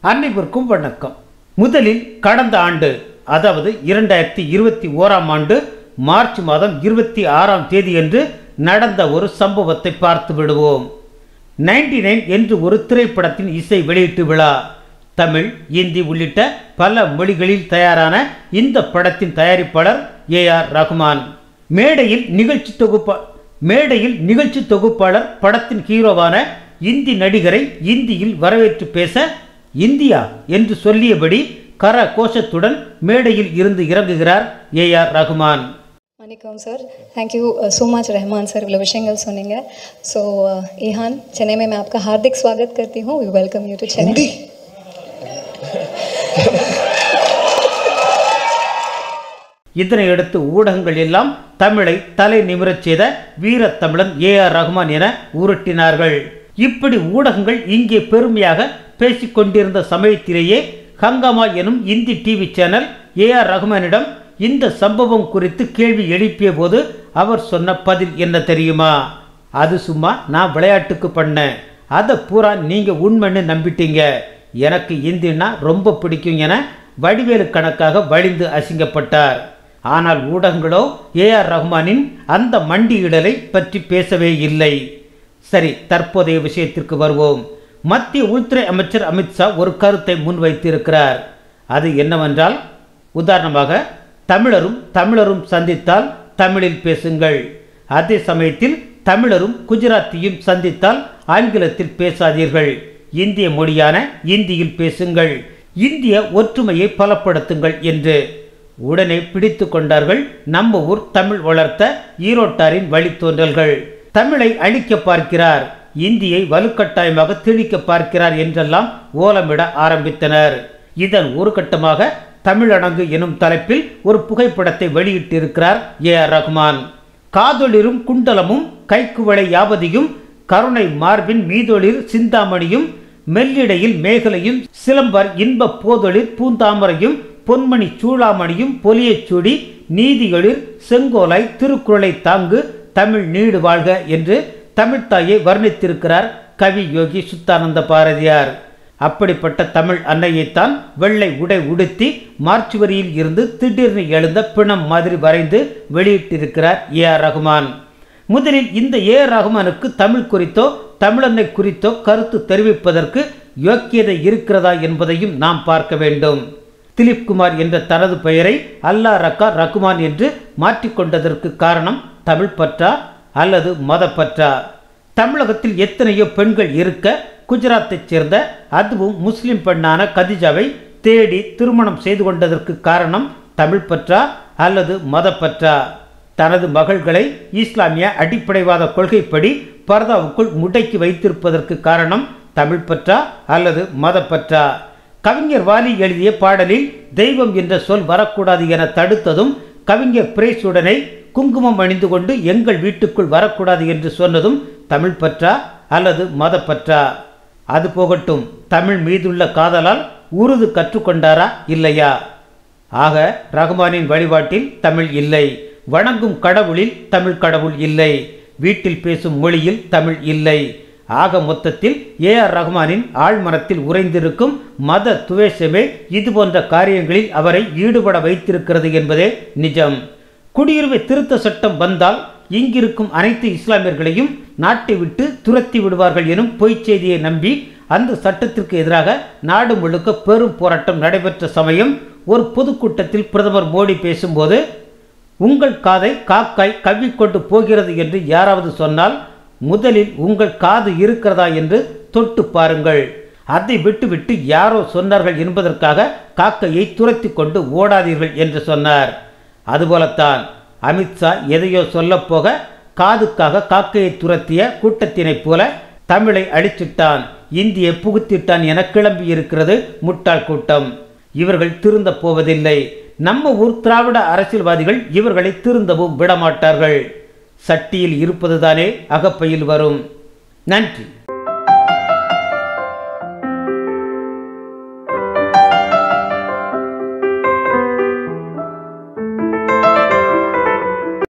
அனைவருக்கும் வணக்கம் முதலில் கடந்த ஆண்டு அதாவது இரண்டாயிரத்தி இருபத்தி ஓராம் ஆண்டு மார்ச் மாதம் இருபத்தி ஆறாம் தேதியன்று நடந்த ஒரு சம்பவத்தை பார்த்து விடுவோம் நைன்டி நைன் என்று ஒரு திரைப்படத்தின் இசை வெளியீட்டு விழா தமிழ் இந்தி உள்ளிட்ட பல மொழிகளில் தயாரான இந்த படத்தின் தயாரிப்பாளர் ஏ ஆர் ரஹ்மான் மேடையில் நிகழ்ச்சி தொகுப்பா மேடையில் நிகழ்ச்சி தொகுப்பாளர் படத்தின் ஹீரோவான இந்தி நடிகரை இந்தியில் வரவேற்று பேச இந்தியா என்று சொல்லியபடி கர கோஷத்துடன் மேடையில் இருந்து இறங்குகிறார் ஏ ஆர் ரஹ்மான் வணக்கம் sir thank you so much Rahman sir इவ்வளோ விஷயங்கள் சொன்னீங்க ஸோ ईहान चेन्नई में मैं आपका हार्दिक स्वागत करती हूँ we welcome you to Chennai இதனையடுத்து ஊடகங்கள் எல்லாம் தமிழை தலை நிமிரச் செய்த வீரத் தமிழன் ஏ ஆர் ரஹ்மான் என உருட்டினார்கள் இப்படி ஊடகங்கள் இங்கே பெருமையாக பேசிக் கொண்டிருந்த சமயத்திலேயே ஹங்காமா எனும் Hindi TV channel A R ரஹ்மானிடம் இந்த சம்பவம் குறித்து கேள்வி எழுப்பிய போது அவர் சொன்ன பதில் என்ன தெரியுமா அது சும்மா நான் விளையாட்டுக்கு பண்ணேன் அதை பூரா நீங்கள் உண்மைன்னு நம்பிட்டீங்க எனக்கு இந்தின்னா ரொம்ப பிடிக்கும் என வடிவேலு கணக்காக வழிந்து அசிங்கப்பட்டார் ஆனால் ஊடகங்களோ ஏ ஆர் ரஹ்மானின் அந்த மண்டியிடலை பற்றி பேசவே இல்லை சரி தற்போதைய விஷயத்திற்கு வருவோம் மத்திய உள்துறை அமைச்சர் அமித்ஷா ஒரு கருத்தை முன்வைத்திருக்கிறார் அது என்னவென்றால் உதாரணமாக தமிழரும் தமிழரும் சந்தித்தால் தமிழில் பேசுங்கள் அதே சமயத்தில் தமிழரும் குஜராத்தியும் சந்தித்தால் ஆங்கிலத்தில் பேசாதீர்கள் இந்திய மொழியான இந்தியில் பேசுங்கள் இந்திய ஒற்றுமையை பலப்படுத்துங்கள் என்று உடனே பிடித்து கொண்டார்கள் நம்ம ஊர் தமிழ் வளர்த்த ஈரோட்டாரின் வழித்தோன்றல்கள் தமிழை அழிக்க பார்க்கிறார் இந்தியை வலுக்கட்டாயமாக திணிக்க பார்க்கிறார் என்றெல்லாம் ஓலமிட ஆரம்பித்தனர் இதன் ஒரு கட்டமாக தமிழடங்கு எனும் தலைப்பில் ஒரு புகைப்படத்தை வெளியிட்டிருக்கிறார் ஏ ஆர் ரஹ்மான் காதொளிரும் குண்டலமும் கைக்குவளை யாவதியும் கருணை மார்பின் மீதொளிர் சிந்தாமணியும் மெல்லிடையில் மேகலையும் சிலம்பர் இன்ப போதொளிர் பூந்தாமரையும் பொன்மணி சூளாமணியும் பொலியச் சூடி நீதிகளில் செங்கோலை திருக்குறளை தாங்கு தமிழ் நீடு வாழ்க என்று தமிழ்த்தாயை வர்ணித்திருக்கிறார் கவி யோகி சுத்தானந்த பாரதியார் அப்படிப்பட்ட தமிழ் அன்னையைத்தான் வெள்ளை உடை உடுத்தி மார்ச் வரியில் இருந்து திடீர்னு எழுந்த பிணம் மாதிரி வரைந்து வெளியிட்டிருக்கிறார் ஏ ஆர் ரஹ்மான் முதலில் இந்த ஏ ஆர் ரஹ்மானுக்கு தமிழ் குறித்தோ தமிழன்னை குறித்தோ கருத்து தெரிவிப்பதற்கு யோக்கியதை இருக்கிறதா என்பதையும் நாம் பார்க்க வேண்டும் திலீப் குமார் என்ற தனது பெயரை அல்லா ரக்கா ரகுமான் என்று மாற்றிக்கொண்டதற்கு காரணம் தமிழ் பற்றா அல்லது மதப்பற்றா தமிழகத்தில் எத்தனையோ பெண்கள் இருக்க குஜராத்தைச் சேர்ந்த அதுவும் முஸ்லிம் பெண்ணான கதிஜாவை தேடி திருமணம் செய்து கொண்டதற்கு காரணம் தமிழ் பற்றா அல்லது மதப்பற்றா தனது மகள்களை இஸ்லாமிய அடிப்படைவாத கொள்கைப்படி பர்தாவுக்குள் முடக்கி வைத்திருப்பதற்கு காரணம் தமிழ் பற்றா அல்லது மதப்பற்றா கவிஞர் வாலி எழுதிய பாடலில் தெய்வம் என்ற சொல் வரக்கூடாது என தடுத்ததும் கவிஞர் பிரேசுடனை குங்குமம் அணிந்து கொண்டு எங்கள் வீட்டுக்குள் வரக்கூடாது என்று சொன்னதும் தமிழ் பற்றா அல்லது மதப்பற்றா அது போகட்டும் தமிழ் மீதுள்ள காதலால் உருது கற்றுக்கொண்டாரா இல்லையா ஆக ரஹ்மானின் வழிபாட்டில் தமிழ் இல்லை வணங்கும் கடவுளில் தமிழ் கடவுள் இல்லை வீட்டில் பேசும் மொழியில் தமிழ் இல்லை ஆக மொத்தத்தில் ஏ ஆர் ரஹ்மானின் ஆழ்மனத்தில் உறைந்திருக்கும் மத துவேஷமே இது போன்ற காரியங்களில் அவரை ஈடுபட வைத்திருக்கிறது என்பதே நிஜம் குடியுரிமை திருத்த சட்டம் வந்தால் இங்கிருக்கும் அனைத்து இஸ்லாமியர்களையும் நாட்டை விட்டு துரத்தி விடுவார்கள் எனும் பொய்ச் செய்தியை நம்பி அந்த சட்டத்திற்கு எதிராக நாடு முழுக்க பெரும் போராட்டம் நடைபெற்ற சமயம் ஒரு பொதுக்கூட்டத்தில் பிரதமர் மோடி பேசும்போது உங்கள் காதை காக்காய் கவ்விக்கொண்டு போகிறது என்று யாராவது சொன்னால் முதலில் உங்கள் காது இருக்கிறதா என்று தொட்டு பாருங்கள் அதை விட்டுவிட்டு யாரோ சொன்னார்கள் என்பதற்காக காக்கையை துரத்தி கொண்டு ஓடாதீர்கள் என்று சொன்னார் அதுபோலத்தான் அமித்ஷா எதையோ சொல்லப்போக காதுக்காக காக்கையை துரத்திய கூட்டத்தினைப் போல தமிழை அழிச்சிட்டான் இந்தியை புகுத்திட்டான் என கிளம்பி இருக்கிறது முட்டாள் கூட்டம் இவர்கள் திருந்த போவதில்லை நம்ம ஊர் திராவிட அரசியல்வாதிகள் இவர்களை திருந்தவும் விடமாட்டார்கள் சட்டியில் இருப்பதுதானே அகப்பையில் வரும் நன்றி